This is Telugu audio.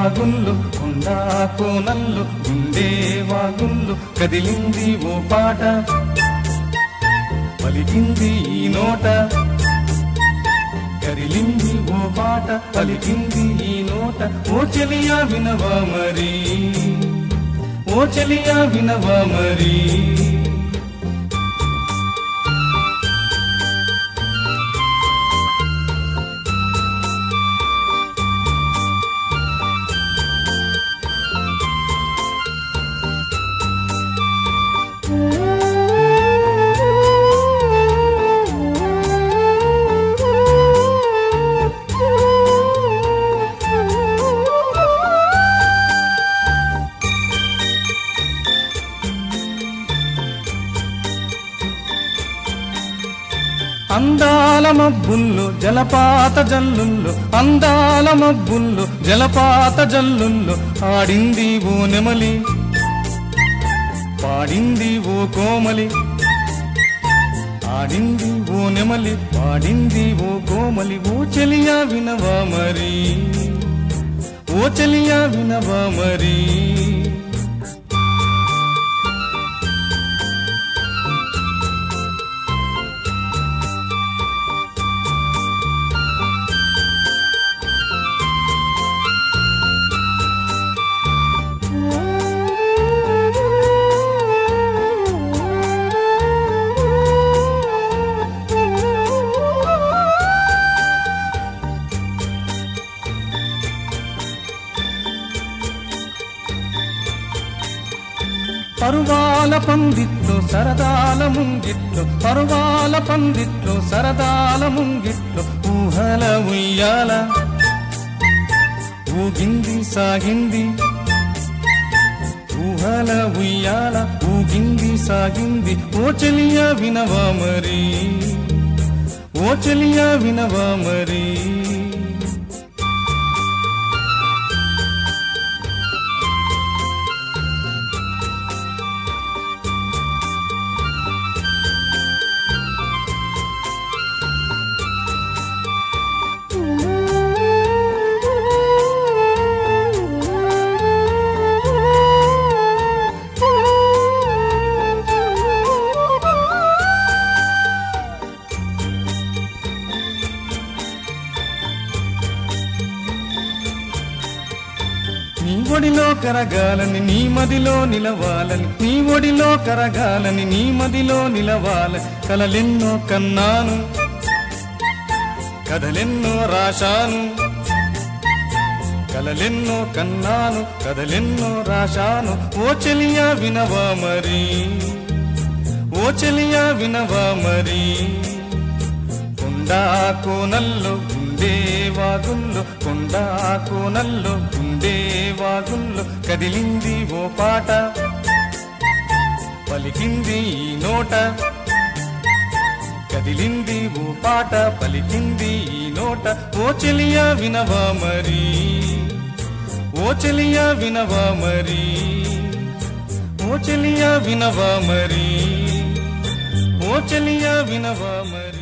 వాగుళ్ళు కొండా కోనల్లు గుండె వాగుళ్ళు కదిలింది ఓ పాట పలికింది ఈ నోట కదిలింది ఓ పాట పలికింది ఈ నోట ఓ చెలియా వినవా మరి ఓ చెలియా వినవా మరి అందాల మబ్బుల్లో జలపాత జల్లుల్లో అందాల మబ్బుల్లో జలపాత జల్లుల్లో ఆడింది ఓ నెమలి పాడింది ఓ కోమలి ఆడింది ఓ నెమలి పాడింది ఓ కోమలి ఓ చెలియా వినవా మరి ఓ చెలియా వినవా మరి పరువాల పందిట్లో సరదాల ముంగిట్లో పరువాల పందిట్లో సరదాల ముంగిట్లో ఊహల ఉయ్యాల ఊగింది సాగింది ఊహల ఉయ్యాల ఊగింది సాగింది ఓ చెలియా వినవా మరి ఓ చెలియా వినవా మరి నీ ఒడిలో కరగాలని నీ మదిలో నిలవాలని నీ ఒడిలో కరగాలని నీ మదిలో నిలవాలని కలలెన్నో కన్నాను కథలెన్నో రాశాను కలలెన్నో కన్నాను కథలెన్నో రాశాను ఓ చెలియా వినవా మరి ఓ చెలియా వినవా మరి కొండా కోనల్లో గుండే వాగుల్లో కొండా కోనల్లో గుండే వాగుల్లో కదిలింది ఓ పాట పలికింది ఈ నోట కదిలింది ఓ పాట పలికింది ఈ నోట ఓ చెలియా వినవా మరి ఓ చెలియా వినవా మరి ఓ చెలియా వినవా మరి ఓ చెలియా వినవా మరి